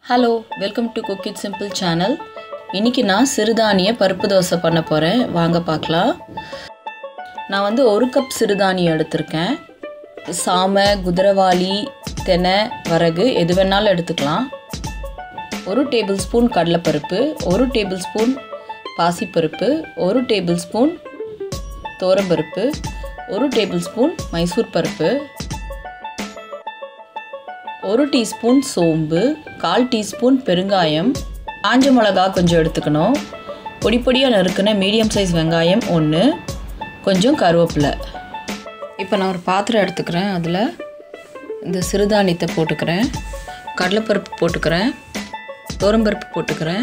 hello welcome to cook it simple channel இன்றைக்கி நான் சிறுதானிய பருப்பு தோசை பண்ண போகிறேன் வாங்க பார்க்கலாம் நான் வந்து ஒரு கப் சிறுதானியம் எடுத்திருக்கேன் சாமை குதிரவாளி தெனை வரகு எது வேணாலும் எடுத்துக்கலாம் ஒரு டேபிள் ஸ்பூன் கடலைப்பருப்பு ஒரு டேபிள் ஸ்பூன் பாசிப்பருப்பு ஒரு டேபிள் ஸ்பூன் தோரம்பருப்பு ஒரு டேபிள் ஸ்பூன் மைசூர் பருப்பு ஒரு டீஸ்பூன் சோம்பு கால் டீஸ்பூன் பெருங்காயம் காஞ்ச மிளகா கொஞ்சம் எடுத்துக்கணும் பொடி பொடியாக நறுக்குன மீடியம் சைஸ் வெங்காயம் ஒன்று கொஞ்சம் கருவேப்பிலை இப்போ நான் ஒரு பாத்திரம் எடுத்துக்கிறேன் அதில் இந்த சிறுதானியத்தை போட்டுக்கிறேன் கடலைப்பருப்பு போட்டுக்கிறேன் தோரம்பருப்பு போட்டுக்கிறேன்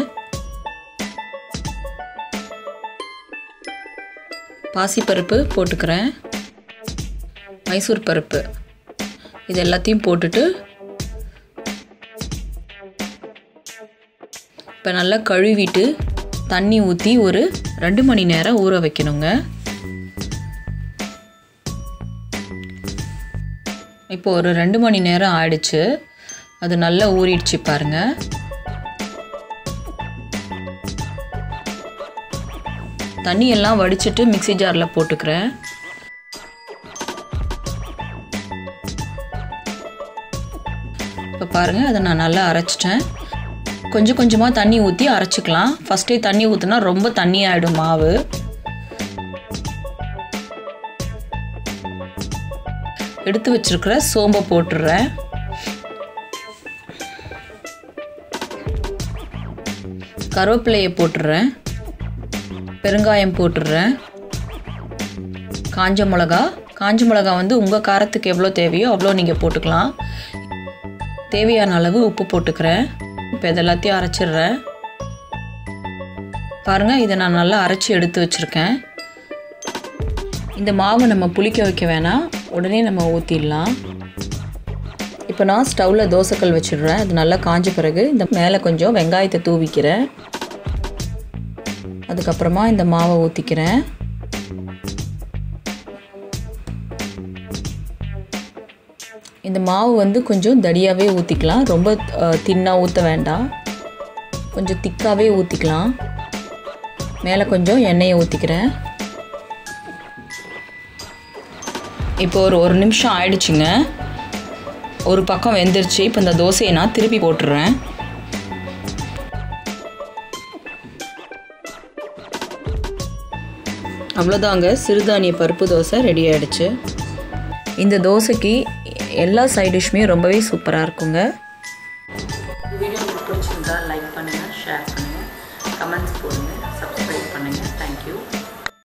பாசிப்பருப்பு போட்டுக்கிறேன் மைசூர் பருப்பு இது எல்லாத்தையும் போட்டுட்டு இப்போ நல்லா கழுவிட்டு தண்ணி ஊற்றி ஒரு ரெண்டு மணி நேரம் ஊற வைக்கணுங்க இப்போ ஒரு ரெண்டு மணி நேரம் ஆயிடுச்சு அது நல்லா ஊறிடுச்சு பாருங்க தண்ணி எல்லாம் வடிச்சிட்டு மிக்சி ஜாரில் போட்டுக்கிறேன் இப்போ பாருங்கள் அதை நான் நல்லா அரைச்சிட்டேன் கொஞ்சம் கொஞ்சமாக தண்ணி ஊற்றி அரைச்சிக்கலாம் ஃபஸ்ட்டே தண்ணி ஊற்றினா ரொம்ப தண்ணி ஆகிடும் மாவு எடுத்து வச்சிருக்கிற சோம்பை போட்டுடுறேன் கருவேப்பிலையை போட்டுடுறேன் பெருங்காயம் போட்டுடுறேன் காஞ்ச மிளகா காஞ்ச மிளகா வந்து உங்கள் காரத்துக்கு எவ்வளோ தேவையோ அவ்வளோ நீங்கள் போட்டுக்கலாம் தேவையான அளவு உப்பு போட்டுக்கிறேன் இப்போ இது எல்லாத்தையும் அரைச்சிடுறேன் பாருங்கள் இதை நான் நல்லா அரைச்சி எடுத்து வச்சுருக்கேன் இந்த மாவு நம்ம புளிக்க வைக்க வேணாம் உடனே நம்ம ஊற்றிடலாம் இப்போ நான் ஸ்டவ்வில் தோசைக்கல் வச்சிடுறேன் அது நல்லா காஞ்ச பிறகு இந்த மேலே கொஞ்சம் வெங்காயத்தை தூவிக்கிறேன் அதுக்கப்புறமா இந்த மாவை ஊற்றிக்கிறேன் இந்த மாவு வந்து கொஞ்சம் தடியாகவே ஊற்றிக்கலாம் ரொம்ப தின்னாக ஊற்ற வேண்டாம் கொஞ்சம் திக்காகவே ஊற்றிக்கலாம் மேலே கொஞ்சம் எண்ணெயை ஊற்றிக்கிறேன் இப்போ ஒரு ஒரு நிமிஷம் ஆயிடுச்சுங்க ஒரு பக்கம் வெந்துருச்சு இப்போ இந்த தோசையை நான் திருப்பி போட்டுடுறேன் அவ்வளோதாங்க சிறுதானிய பருப்பு தோசை ரெடி ஆகிடுச்சு இந்த தோசைக்கு எல்லா சைட் டிஷ்ஷுமே ரொம்பவே சூப்பராக இருக்குங்க வீடியோ பிடிச்சிருந்தா லைக் பண்ணுங்கள் ஷேர் பண்ணுங்கள் கமெண்ட்ஸ் போடுங்க சப்ஸ்கிரைப் பண்ணுங்கள் தேங்க்யூ